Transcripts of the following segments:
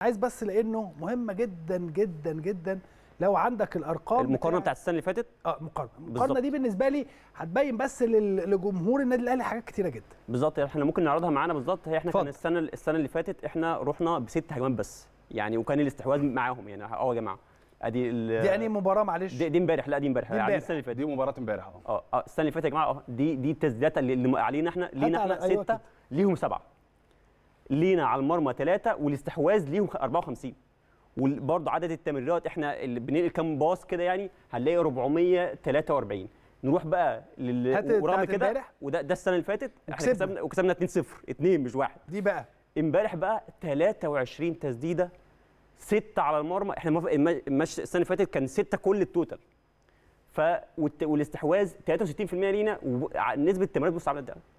عايز بس لانه مهمه جدا جدا جدا لو عندك الارقام المقارنه بتاع- بتاعت السنه اللي فاتت اه مقارنه بالظبط. المقارنه دي بالنسبه لي هتبين بس لل- لجمهور النادي الاهلي حاجات كتيره جدا بالظبط احنا ممكن نعرضها معانا بالظبط هي احنا اتفضل. كان السنه السنه اللي فاتت احنا رحنا بست هجمات بس يعني وكان الاستحواذ معاهم يعني اه يا جماعه ادي ال- دي انهي مباراه معلش دي, دي امبارح لا دي امبارح دي يعني امبارح. السنه اللي فاتت دي مباراه امبارح اهو اه اه السنه اللي فاتت يا جماعه اه دي دي التسديدات اللي, اللي علينا احنا لينا على- احنا أيوة سته كده. ليهم سبعه لينا على المرمى ثلاثه والاستحواذ ليهم 54 وبرضه عدد التمريرات احنا اللي بننقل كام باص كده يعني هنلاقي 443 نروح بقى لل هات ورغم بتاعت كده امبارح. وده ده السنه اللي فاتت احنا وكسبنا. كسبنا وكسبنا 2-0 2 مش واحد دي بقى امبارح بقى 23 تسديده ستة على المرمى احنا المف- الم- الماتش السنه اللي فاتت كان ستة كل التوتال ف والت- والاستحواذ 63% لينا ونسبه التمريرات بص عامله قد إيه؟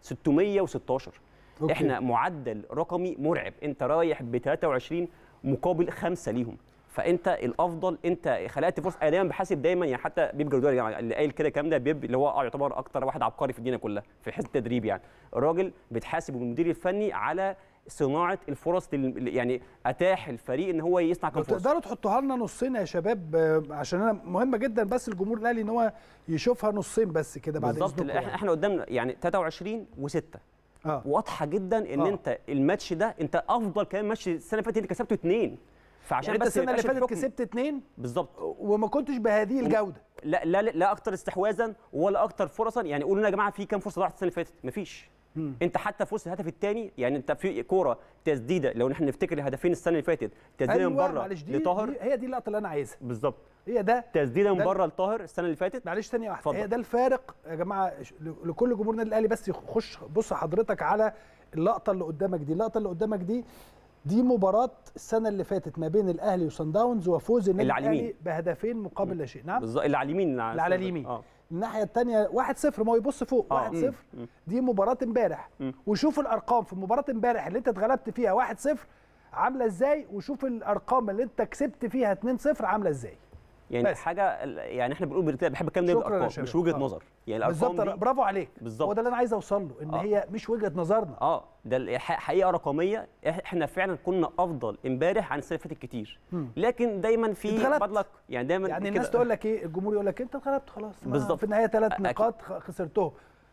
616 أوكي. احنا معدل رقمي مرعب انت رايح ب 23 مقابل خمسه ليهم فانت الافضل انت خلقت فرصه انا دايما بحاسب دايما يعني حتى بيب جوارديولا يا جماعه اللي قايل كده الكلام ده بيب اللي هو اه يعتبر اكتر واحد عبقري في الدنيا كلها في حته التدريب يعني الراجل بتحاسب المدير الفني على صناعه الفرص لل- يعني اتاح الفريق ان هو يصنع لو كام فرصه تقدروا تحطوها لنا نصين يا شباب آه، عشان انا مهمه جدا بس الجمهور الاهلي ان هو يشوفها نصين بس كده بعد بالظبط اذنكم احنا يعني. احنا قدامنا يعني 23 و6 اه واضحه جدا ان آه. انت الماتش ده انت افضل كمان ماتش السنه اللي فاتت انت كسبته اثنين فعشان يعني انت بس السنه اللي يبقاش فاتت الحكم- كسبت اتنين بالظبط وما كنتش بهذه الجوده لا لا لا اكتر استحواذا ولا اكتر فرصا يعني قولوا لنا يا جماعه في كام فرصه ضاعت السنه اللي فاتت مفيش انت حتى في وسط الهدف الثاني يعني انت في كوره تسديده لو احنا نفتكر الهدفين السنه اللي فاتت تسديده من بره معلش دي, لطاهر دي هي دي اللقطه اللي انا عايزها بالظبط هي ده تسديده من ده- بره لطاهر السنه اللي فاتت معلش ثانيه واحده اتفضل. هي ده الفارق يا جماعه ش- ل- لكل جمهور النادي الاهلي بس يخش بص حضرتك على اللقطه اللي قدامك دي اللقطه اللي قدامك دي دي مباراه السنه اللي فاتت ما بين الاهلي وصن داونز وفوز النادي اللي على الاهلي اليمين. بهدفين مقابل لا شيء نعم بالظبط اللي على اليمين اللي على اليمين اه الناحيه الثانيه 1-0 ما هو يبص فوق آه. 1-0 مم. مم. دي مباراه امبارح مم. وشوف الارقام في مباراه امبارح اللي انت اتغلبت فيها 1-0 عامله ازاي وشوف الارقام اللي انت كسبت فيها 2-0 عامله ازاي يعني بس. حاجه يعني احنا بنقول بنت- بحب الكلام ده شكراً يا بالارقام شباب. مش وجهه آه. نظر يعني الارقام بالظبط دي برافو عليك بالظبط. هو ده اللي انا عايز اوصل له ان آه. هي مش وجهه نظرنا اه ده ال- ح- حقيقه رقميه إح- احنا فعلا كنا افضل امبارح عن السنه اللي فاتت كتير مم. لكن دايما في اتغلبت. باد لك يعني دايما يعني كده. الناس تقول لك ايه الجمهور يقول لك انت اتغلبت خلاص ما بالظبط. في النهايه ثلاث أكيد. نقاط خ- خسرتهم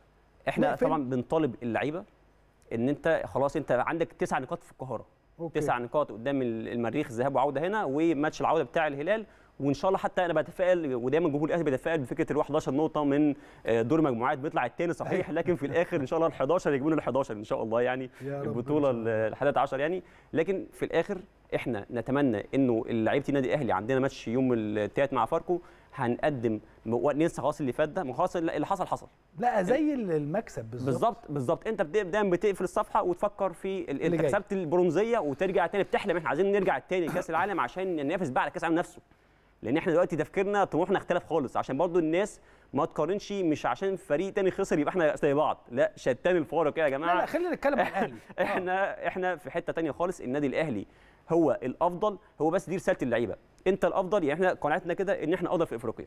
احنا نقفل. طبعا بنطالب اللعيبه ان انت خلاص انت عندك تسع نقاط في القاهره أوكي. تسع نقاط قدام ال- المريخ ذهاب وعوده هنا وماتش العوده بتاع الهلال وان شاء الله حتى انا بتفائل ودايما جمهور الاهلي بيتفائل بفكره ال 11 نقطه من آه، دور مجموعات بيطلع الثاني صحيح لكن في الاخر ان شاء الله ال 11 يجيبوا ال 11 ان شاء الله يعني يا رب إن البطوله شاء الله. ال 11 يعني لكن في الاخر احنا نتمنى انه لعيبه النادي الاهلي عندنا ماتش يوم الثلاث مع فاركو هنقدم ننسى خلاص اللي فات ده ما خلاص اللي حصل حصل لا زي المكسب بالظبط بالظبط بالظبط انت بت- دايما بتقفل الصفحه وتفكر في ال- اللي انت جاي. كسبت البرونزيه وترجع تاني بتحلم احنا عايزين نرجع تاني لكاس العالم عشان ننافس بقى على كاس العالم نفسه لان احنا دلوقتي تفكيرنا طموحنا اختلف خالص عشان برضو الناس ما تقارنش مش عشان فريق تاني خسر يبقى احنا زي بعض لا شتان الفارق كده يا لا جماعه لا خلينا نتكلم عن الاهلي آه. احنا احنا في حته تانية خالص النادي الاهلي هو الافضل هو بس دي رساله اللعيبه انت الافضل يعني احنا قناعتنا كده ان احنا افضل في افريقيا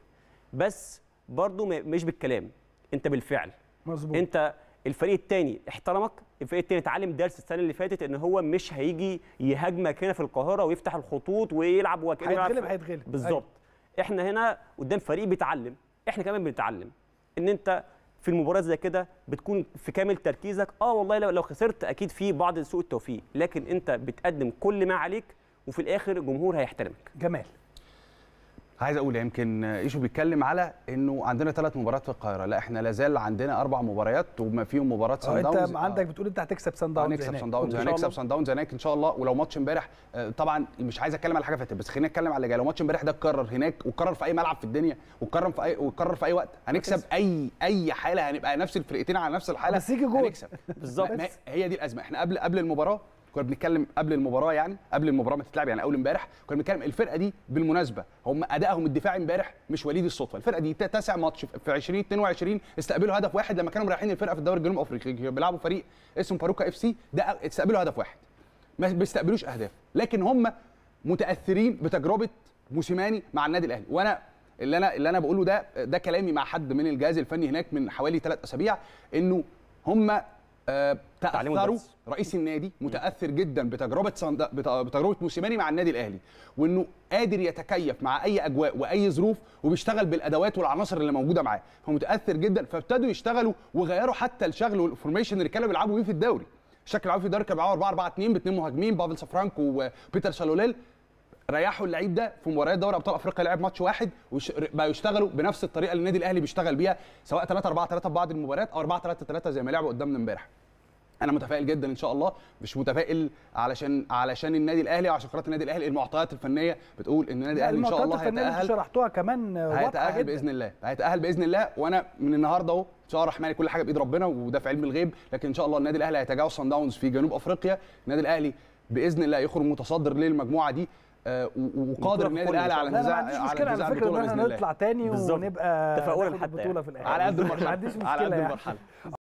بس برضو م- مش بالكلام انت بالفعل مظبوط انت الفريق الثاني احترمك الفريق الثاني اتعلم درس السنه اللي فاتت ان هو مش هيجي يهاجمك هنا في القاهره ويفتح الخطوط ويلعب وكانه يلعب هيتغلب في- هيتغلب بالظبط احنا هنا قدام فريق بيتعلم احنا كمان بنتعلم ان انت في المباريات زي كده بتكون في كامل تركيزك اه والله لو لو خسرت اكيد في بعض سوء التوفيق لكن انت بتقدم كل ما عليك وفي الاخر الجمهور هيحترمك جمال عايز اقول يمكن ايشو بيتكلم على انه عندنا ثلاث مباريات في القاهره لا احنا لازال عندنا اربع مباريات وما فيهم مباراه آه، سان داونز انت عندك بتقول انت هتكسب سان داونز هنكسب هناك. سان داونز إن شاء هنكسب الله. سان داونز هناك ان شاء الله ولو ماتش امبارح آه، طبعا مش عايز اتكلم على حاجه فاتت بس خلينا نتكلم على اللي جاي لو ماتش امبارح ده اتكرر هناك واتكرر في اي ملعب في الدنيا واتكرر في اي واتكرر في اي وقت هنكسب هتكسب. اي اي حاله هنبقى نفس الفرقتين على نفس الحاله بس يجي جول. هنكسب بالظبط. ما- ما- هي دي الازمه احنا قبل قبل المباراه كنا بنتكلم قبل المباراه يعني قبل المباراه ما تتلعب يعني اول امبارح كنا بنتكلم الفرقه دي بالمناسبه هم ادائهم الدفاعي امبارح مش وليد الصدفه الفرقه دي تا- تاسع ماتش في 2022 استقبلوا هدف واحد لما كانوا رايحين الفرقه في الدوري الجنوب افريقي كانوا بيلعبوا فريق اسمه باروكا اف سي ده استقبلوا هدف واحد ما بيستقبلوش اهداف لكن هم متاثرين بتجربه موسيماني مع النادي الاهلي وانا اللي انا اللي انا بقوله ده ده كلامي مع حد من الجهاز الفني هناك من حوالي ثلاث اسابيع انه هم آه، تعليم تاثروا الدرس. رئيس النادي متاثر جدا بتجربه صند... بت- بتجربه موسيماني مع النادي الاهلي وانه قادر يتكيف مع اي اجواء واي ظروف وبيشتغل بالادوات والعناصر اللي موجوده معاه هو متاثر جدا فابتدوا يشتغلوا وغيروا حتى الشغل والفورميشن اللي كانوا بيلعبوا بيه في الدوري الشكل اللي بيلعبوا فيه الدوري كان بيلعبوا 4 4 2 باثنين مهاجمين بافل سافرانكو وبيتر شالوليل ريحوا اللعيب ده في مباريات دوري ابطال افريقيا لعب ماتش واحد وبقوا يشتغلوا بنفس الطريقه اللي النادي الاهلي بيشتغل بيها سواء 3 4 3 في بعض المباريات او 4 3 3 زي ما لعبوا قدامنا امبارح انا متفائل جدا ان شاء الله مش متفائل علشان علشان النادي الاهلي وعشان قرارات النادي الاهلي المعطيات الفنيه بتقول ان النادي الاهلي ان شاء الله المعطيات الفنيه اللي هيتاهل شرحتوها كمان واضحه هيتاهل جدا باذن الله هيتاهل باذن الله وانا من النهارده اهو ان شاء الله الرحمن كل حاجه بايد ربنا وده في علم الغيب لكن ان شاء الله النادي الاهلي هيتجاوز صن داونز في جنوب افريقيا النادي الاهلي باذن الله يخرج متصدر للمجموعه دي آه، و- وقادر النادي كل الاهلي على لا انا انتزاع ما عنديش على مشكله على انتزاع فكره ان البطوله احنا باذن الله نطلع تاني بالظبط. ونبقى تفاؤلاً ناخد حتى البطوله يعني. في الاخر على قد ما المرحله عنديش مشكله على قد يعني. المرحله